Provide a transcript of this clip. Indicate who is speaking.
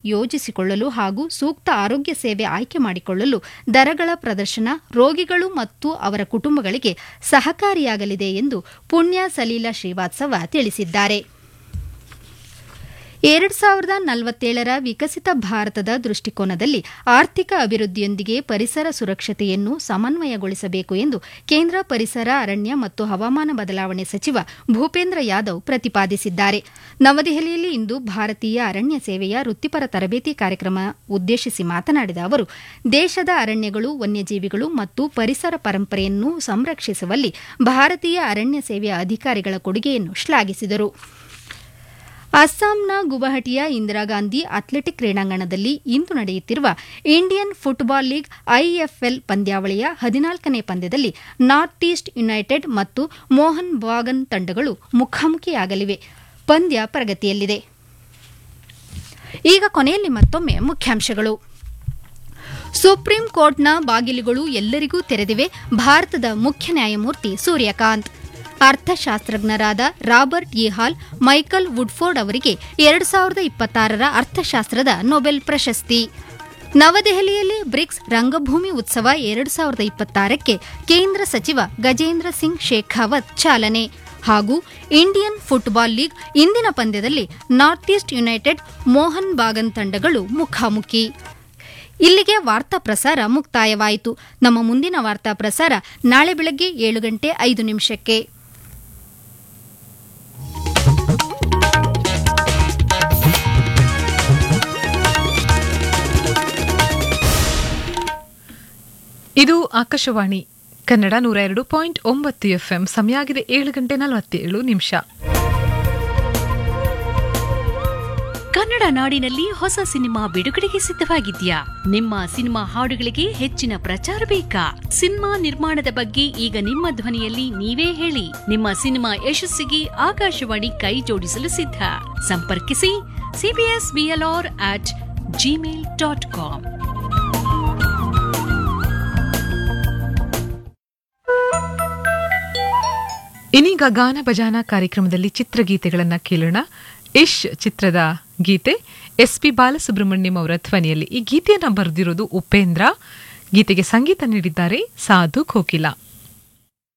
Speaker 1: ಯೋಜಿಸಿಕೊಳ್ಳಲು ಹಾಗೂ ಸೂಕ್ತ ಆರೋಗ್ಯ ಸೇವೆ ಆಯ್ಕೆ ಮಾಡಿಕೊಳ್ಳಲು ದರಗಳ ಪ್ರದರ್ಶನ ರೋಗಿಗಳು ಮತ್ತು ಅವರ ಕುಟುಂಬಗಳಿಗೆ ಸಹಕಾರಿಯಾಗಲಿದೆ ಎಂದು ಪುಣ್ಯ ಸಲೀಲ ಶ್ರೀವಾತ್ಸವ ತಿಳಿಸಿದ್ದಾರೆ ಎರಡ್ ಸಾವಿರದ ನಲವತ್ತೇಳರ ವಿಕಸಿತ ಭಾರತದ ದೃಷ್ಟಿಕೋನದಲ್ಲಿ ಆರ್ಥಿಕ ಅಭಿವೃದ್ಧಿಯೊಂದಿಗೆ ಪರಿಸರ ಸುರಕ್ಷತೆಯನ್ನು ಸಮನ್ವಯಗೊಳಿಸಬೇಕು ಎಂದು ಕೇಂದ್ರ ಪರಿಸರ ಅರಣ್ಯ ಮತ್ತು ಹವಾಮಾನ ಬದಲಾವಣೆ ಸಚಿವ ಭೂಪೇಂದ್ರ ಯಾದವ್ ಪ್ರತಿಪಾದಿಸಿದ್ದಾರೆ ನವದೆಹಲಿಯಲ್ಲಿ ಇಂದು ಭಾರತೀಯ ಅರಣ್ಯ ಸೇವೆಯ ವೃತ್ತಿಪರ ತರಬೇತಿ ಕಾರ್ಯಕ್ರಮ ಉದ್ದೇಶಿಸಿ ಮಾತನಾಡಿದ ಅವರು ದೇಶದ ಅರಣ್ಯಗಳು ವನ್ಯಜೀವಿಗಳು ಮತ್ತು ಪರಿಸರ ಪರಂಪರೆಯನ್ನು ಸಂರಕ್ಷಿಸುವಲ್ಲಿ ಭಾರತೀಯ ಅರಣ್ಯ ಸೇವೆಯ ಅಧಿಕಾರಿಗಳ ಕೊಡುಗೆಯನ್ನು ಶ್ಲಾಘಿಸಿದರು ಅಸ್ಸಾಂನ ಗುವಾಹಟಿಯ ಇಂದಿರಾಗಾಂಧಿ ಅಥ್ಲೆಟಿಕ್ ಕ್ರೀಡಾಂಗಣದಲ್ಲಿ ಇಂದು ನಡೆಯುತ್ತಿರುವ ಇಂಡಿಯನ್ ಫುಟ್ಬಾಲ್ ಲೀಗ್ ಐಎಫ್ಎಲ್ ಪಂದ್ಯಾವಳಿಯ ಹದಿನಾಲ್ಕನೇ ಪಂದ್ಯದಲ್ಲಿ ನಾರ್ತ್ ಈಸ್ಟ್ ಯುನೈಟೆಡ್ ಮತ್ತು ಮೋಹನ್ ಬಾಗನ್ ತಂಡಗಳು ಮುಖಾಮುಖಿಯಾಗಲಿವೆ ಪಂದ್ಯ ಪ್ರಗತಿಯಲ್ಲಿದೆ ಈಗ ಕೊನೆಯಲ್ಲಿ ಮತ್ತೊಮ್ಮೆ ಮುಖ್ಯಾಂಶಗಳು ಸುಪ್ರೀಂ ಕೋರ್ಟ್ನ ಬಾಗಿಲುಗಳು ಎಲ್ಲರಿಗೂ ತೆರೆದಿವೆ ಭಾರತದ ಮುಖ್ಯ ನ್ಯಾಯಮೂರ್ತಿ ಸೂರ್ಯಕಾಂತ್ ಅರ್ಥಶಾಸ್ತ್ರಜ್ಞರಾದ Robert E Hall Michael Woodford ಅವರಿಗೆ ಎರಡು ಸಾವಿರದ ಇಪ್ಪತ್ತಾರರ ಅರ್ಥಶಾಸ್ತ್ರದ ನೊಬೆಲ್ ಪ್ರಶಸ್ತಿ ನವದೆಹಲಿಯಲ್ಲಿ ಬ್ರಿಕ್ಸ್ ರಂಗಭೂಮಿ ಉತ್ಸವ ಎರಡು ಸಾವಿರದ ಇಪ್ಪತ್ತಾರಕ್ಕೆ ಕೇಂದ್ರ ಸಚಿವ ಗಜೇಂದ್ರ ಸಿಂಗ್ ಶೇಖಾವತ್ ಚಾಲನೆ ಹಾಗೂ ಇಂಡಿಯನ್ ಫುಟ್ಬಾಲ್ ಲೀಗ್ ಇಂದಿನ ಪಂದ್ಯದಲ್ಲಿ North East United Mohun Bagan ತಂಡಗಳು ಮುಖಾಮುಖಿ ಇಲ್ಲಿಗೆ ವಾರ್ತಾ ಪ್ರಸಾರ ಮುಕ್ತಾಯವಾಯಿತು ನಮ್ಮ ಮುಂದಿನ ವಾರ್ತಾ ಪ್ರಸಾರ ನಾಳೆ ಬೆಳಗ್ಗೆ ಏಳು ಗಂಟೆ ಐದು ನಿಮಿಷಕ್ಕೆ
Speaker 2: ಇದು ಆಕಾಶವಾಣಿ ಕನ್ನಡ ನೂರ ಎರಡು ಪಾಯಿಂಟ್ ಒಂಬತ್ತು ಎಫ್ಎಂ ಸಮಯ ಆಗಿದೆ ಏಳು ಗಂಟೆ ನಲವತ್ತೇಳು ನಿಮಿಷ
Speaker 3: ಕನ್ನಡ ನಾಡಿನಲ್ಲಿ ಹೊಸ ಸಿನಿಮಾ ಬಿಡುಗಡೆಗೆ ಸಿದ್ಧವಾಗಿದ್ಯಾ ನಿಮ್ಮ ಸಿನಿಮಾ ಹಾಡುಗಳಿಗೆ ಹೆಚ್ಚಿನ ಪ್ರಚಾರ ಬೇಕಾ ಸಿನಿಮಾ ನಿರ್ಮಾಣದ ಬಗ್ಗೆ ಈಗ ನಿಮ್ಮ ಧ್ವನಿಯಲ್ಲಿ ನೀವೇ ಹೇಳಿ ನಿಮ್ಮ ಸಿನಿಮಾ ಯಶಸ್ಸಿಗೆ ಆಕಾಶವಾಣಿ ಕೈ ಜೋಡಿಸಲು ಸಿದ್ಧ ಸಂಪರ್ಕಿಸಿ CBS BLR at Gmail dot com
Speaker 2: ಇನ್ನೀಗ ಗಾನ ಭಜಾನ ಕಾರ್ಯಕ್ರಮದಲ್ಲಿ ಚಿತ್ರಗೀತೆಗಳನ್ನ ಕೇಳೋಣ ಇಶ್ ಚಿತ್ರದ ಗೀತೆ ಎಸ್ ಪಿ ಬಾಲಸುಬ್ರಹ್ಮಣ್ಯಂ ಅವರ ಧ್ವನಿಯಲ್ಲಿ ಈ ಗೀತೆಯನ್ನ ಬರೆದಿರೋದು ಉಪೇಂದ್ರ ಗೀತೆಗೆ ಸಂಗೀತ ನೀಡಿದ್ದಾರೆ ಸಾಧು ಕೋಕಿಲಾ